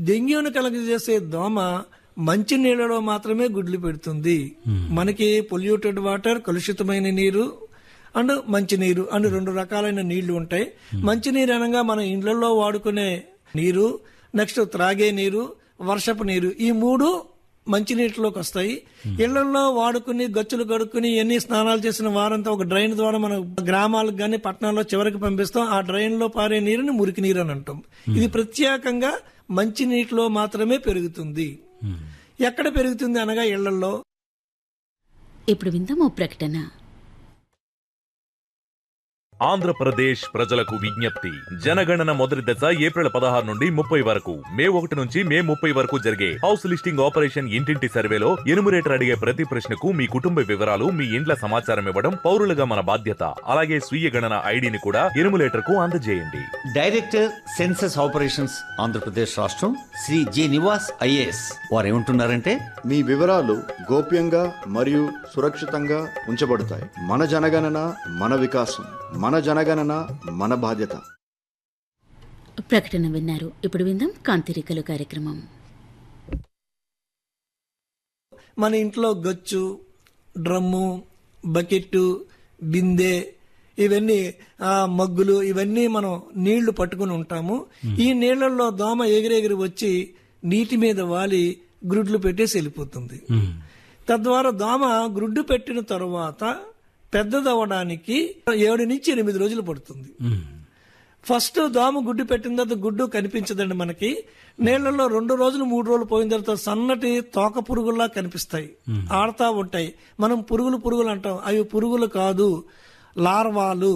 డెంగ్యూను కలగజేసే దోమ మంచి నీళ్ళలో మాత్రమే గుడ్లు పెడుతుంది మనకి పొల్యూటెడ్ వాటర్ కలుషితమైన నీరు అండ్ మంచినీరు అండ్ రెండు రకాలైన నీళ్లు ఉంటాయి మంచినీరు అనగా మన ఇండ్లలో వాడుకునే నీరు నెక్స్ట్ త్రాగే నీరు వర్షపు నీరు ఈ మూడు మంచినీటిలోకి వస్తాయి ఇళ్లలో వాడుకుని గచ్చులు కడుక్కుని ఎన్ని స్నానాలు చేసిన వారంతా ఒక డ్రైన్ ద్వారా మన గ్రామాలకు గాని పట్టణాల్లో చివరికి పంపిస్తాం ఆ డ్రైన్ లో పారే నీరుని మురికి నీరు అని అంటాం ఇది ప్రత్యేకంగా మంచి నీటిలో మాత్రమే పెరుగుతుంది ఎక్కడ పెరుగుతుంది అనగా ఇళ్లలో ఇప్పుడు విందాం ఓ ప్రకటన ఆంధ్రప్రదేశ్ ప్రజలకు విజ్ఞప్తి జనగణన మొదటి దశ ఏప్రిల్ పదహారు నుండి ముప్పై వరకు మే ఒకటి నుంచి మే ముప్పై వరకు జరిగే హౌస్ లిస్టింగ్ ఆపరేషన్ ఇంటింటి సర్వేలో ఎనుమరేటర్ అడిగే ప్రతి ప్రశ్నకు మీ కుటుంబ వివరాలు మీ ఇండ్ల సమాచారం ఇవ్వడం పౌరులుగా మన బాధ్యత అలాగే స్వీయ గణన ఐడిని కూడా ఎనుమరేటర్ కు అందజేయండి డైరెక్టర్ సెన్సస్ ఆపరేషన్స్ ఆంధ్రప్రదేశ్ రాష్ట్రం శ్రీ జి నివాస్ ఐఏఎస్ వారు ఏమంటున్నారంటే మీ వివరాలు గోప్యంగా మరియు సురక్షితంగా ఉంచబడతాయి మన జనగణన మన వికాసం మన జనగణన మన బాధ్యత ప్రకటన విన్నారు ఇప్పుడు విందాం కాంతిరికలు కార్యక్రమం మన ఇంట్లో గచ్చు డ్రమ్ము బకెట్టు బిందె ఇవన్నీ ఆ మగ్గులు ఇవన్నీ మనం నీళ్లు పట్టుకుని ఉంటాము ఈ నీళ్లలో దోమ ఎగిరెగిరి వచ్చి నీటి మీద వాలి గ్రుడ్లు పెట్టేసి వెళ్ళిపోతుంది తద్వారా దోమ గ్రుడ్డు పెట్టిన తరువాత పెద్దదవ్వడానికి ఏడు నుంచి ఎనిమిది రోజులు పడుతుంది ఫస్ట్ దోమ గుడ్డు పెట్టిన తర్వాత గుడ్డు కనిపించదండి మనకి నీళ్లలో రెండు రోజులు మూడు రోజులు పోయిన తర్వాత సన్నటి తోక పురుగుల్లా కనిపిస్తాయి ఆడుతా ఉంటాయి మనం పురుగులు పురుగులు అంటాం అవి పురుగులు కాదు లార్వాలు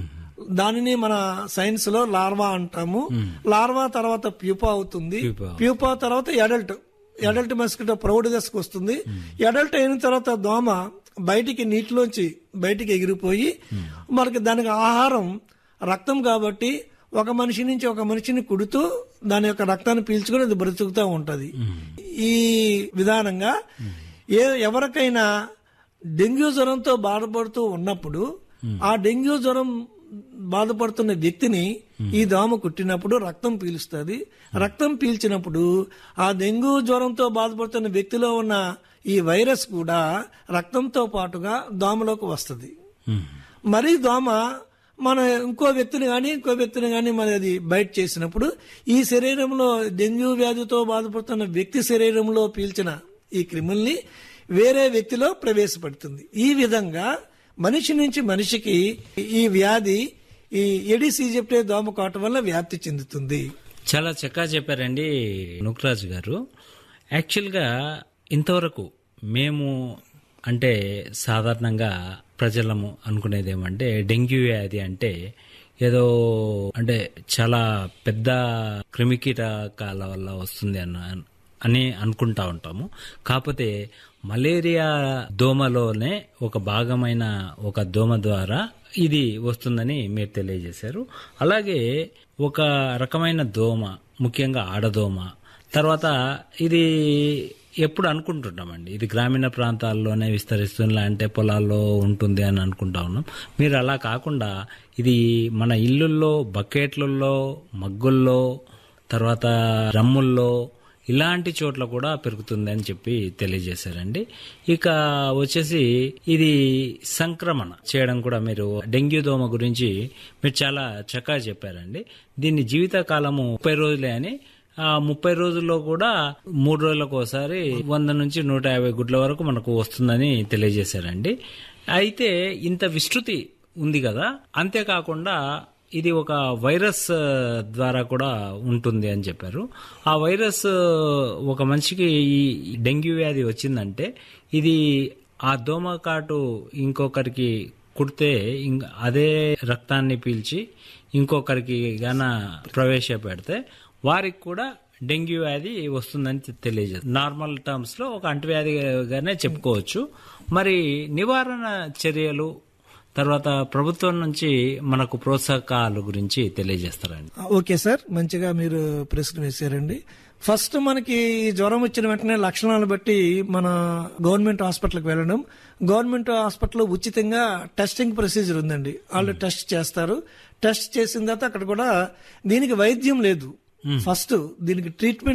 దానిని మన సైన్స్ లో లార్వా అంటాము లార్వా తర్వాత ప్యూపా అవుతుంది ప్యూపా తర్వాత ఎడల్ట్ ఎడల్ట్ మస్కిటో ప్రౌఢ దశకు వస్తుంది ఎడల్ట్ అయిన తర్వాత దోమ బయటికి నీటిలోంచి బయటికి ఎగిరిపోయి మనకి దానికి ఆహారం రక్తం కాబట్టి ఒక మనిషి నుంచి ఒక మనిషిని కుడుతూ దాని యొక్క రక్తాన్ని పీల్చుకుని అది బ్రతుకుతూ ఉంటది ఈ విధానంగా ఏ ఎవరికైనా డెంగ్యూ జ్వరంతో బాధపడుతూ ఉన్నప్పుడు ఆ డెంగ్యూ జ్వరం బాధపడుతున్న వ్యక్తిని ఈ దోమ కుట్టినప్పుడు రక్తం పీలుస్తుంది రక్తం పీల్చినప్పుడు ఆ డెంగ్యూ జ్వరంతో బాధపడుతున్న వ్యక్తిలో ఉన్న ఈ వైరస్ కూడా రక్తంతో పాటుగా దోమలోకి వస్తుంది మరి దోమ మన ఇంకో వ్యక్తిని కానీ ఇంకో వ్యక్తిని కానీ మరి అది బయట చేసినప్పుడు ఈ శరీరంలో డెంగ్యూ వ్యాధితో బాధపడుతున్న వ్యక్తి శరీరంలో పీల్చిన ఈ క్రిముల్ని వేరే వ్యక్తిలో ప్రవేశపెడుతుంది ఈ విధంగా మనిషి నుంచి మనిషికి ఈ వ్యాధి ఈ ఎడిస్ ఈజిప్టే దోమ కావటం వల్ల వ్యాప్తి చెందుతుంది చాలా చక్కగా చెప్పారండి నుక్రాజ్ గారు యాక్చువల్గా ఇంతవరకు మేము అంటే సాధారణంగా ప్రజలము అనుకునేది ఏమంటే డెంగ్యూ వ్యాధి అంటే ఏదో అంటే చాలా పెద్ద క్రిమికీటకాల వల్ల వస్తుంది అన్న అని అనుకుంటా ఉంటాము కాకపోతే మలేరియా దోమలోనే ఒక భాగమైన ఒక దోమ ద్వారా ఇది వస్తుందని మీరు తెలియజేశారు అలాగే ఒక రకమైన దోమ ముఖ్యంగా ఆడదోమ తర్వాత ఇది ఎప్పుడు అనుకుంటుంటామండి ఇది గ్రామీణ ప్రాంతాల్లోనే విస్తరిస్తుంది అంటే పొలాల్లో ఉంటుంది అని అనుకుంటా ఉన్నాం మీరు అలా కాకుండా ఇది మన ఇళ్ళల్లో బకెట్లలో మగ్గుల్లో తర్వాత రమ్ముల్లో ఇలాంటి చోట్ల కూడా పెరుగుతుంది అని చెప్పి తెలియజేశారండి ఇక వచ్చేసి ఇది సంక్రమణ చేయడం కూడా మీరు డెంగ్యూ దోమ గురించి మీరు చాలా చక్కగా చెప్పారండి దీన్ని జీవిత కాలము ముప్పై రోజులే అని ఆ ముప్పై రోజుల్లో కూడా మూడు రోజులకు ఒకసారి వంద నుంచి నూట యాభై గుడ్ల వరకు మనకు వస్తుందని తెలియజేశారండి అయితే ఇంత విస్తృతి ఉంది కదా అంతేకాకుండా ఇది ఒక వైరస్ ద్వారా కూడా ఉంటుంది అని చెప్పారు ఆ వైరస్ ఒక మనిషికి ఈ డెంగ్యూ వ్యాధి వచ్చిందంటే ఇది ఆ దోమ కాటు ఇంకొకరికి కుడితే ఇంక అదే రక్తాన్ని పీల్చి ఇంకొకరికి గాన ప్రవేశపెడితే వారికి కూడా డెంగ్యూ వ్యాధి వస్తుందని తెలియజేస్తుంది నార్మల్ టర్మ్స్ లో ఒక అంటువ్యాధిగానే చెప్పుకోవచ్చు మరి నివారణ చర్యలు తర్వాత ప్రభుత్వం నుంచి మనకు ప్రోత్సాహకాల గురించి తెలియజేస్తారండి ఓకే సార్ మంచిగా మీరు ప్రశ్న వేశారండి ఫస్ట్ మనకి ఈ జ్వరం వచ్చిన వెంటనే లక్షణాలు బట్టి మన గవర్నమెంట్ హాస్పిటల్కి వెళ్ళడం గవర్నమెంట్ హాస్పిటల్లో ఉచితంగా టెస్టింగ్ ప్రొసీజర్ ఉందండి వాళ్ళు టెస్ట్ చేస్తారు టెస్ట్ చేసిన తర్వాత అక్కడ కూడా దీనికి వైద్యం లేదు ఫస్ట్ దీనికి ట్రీట్మెంట్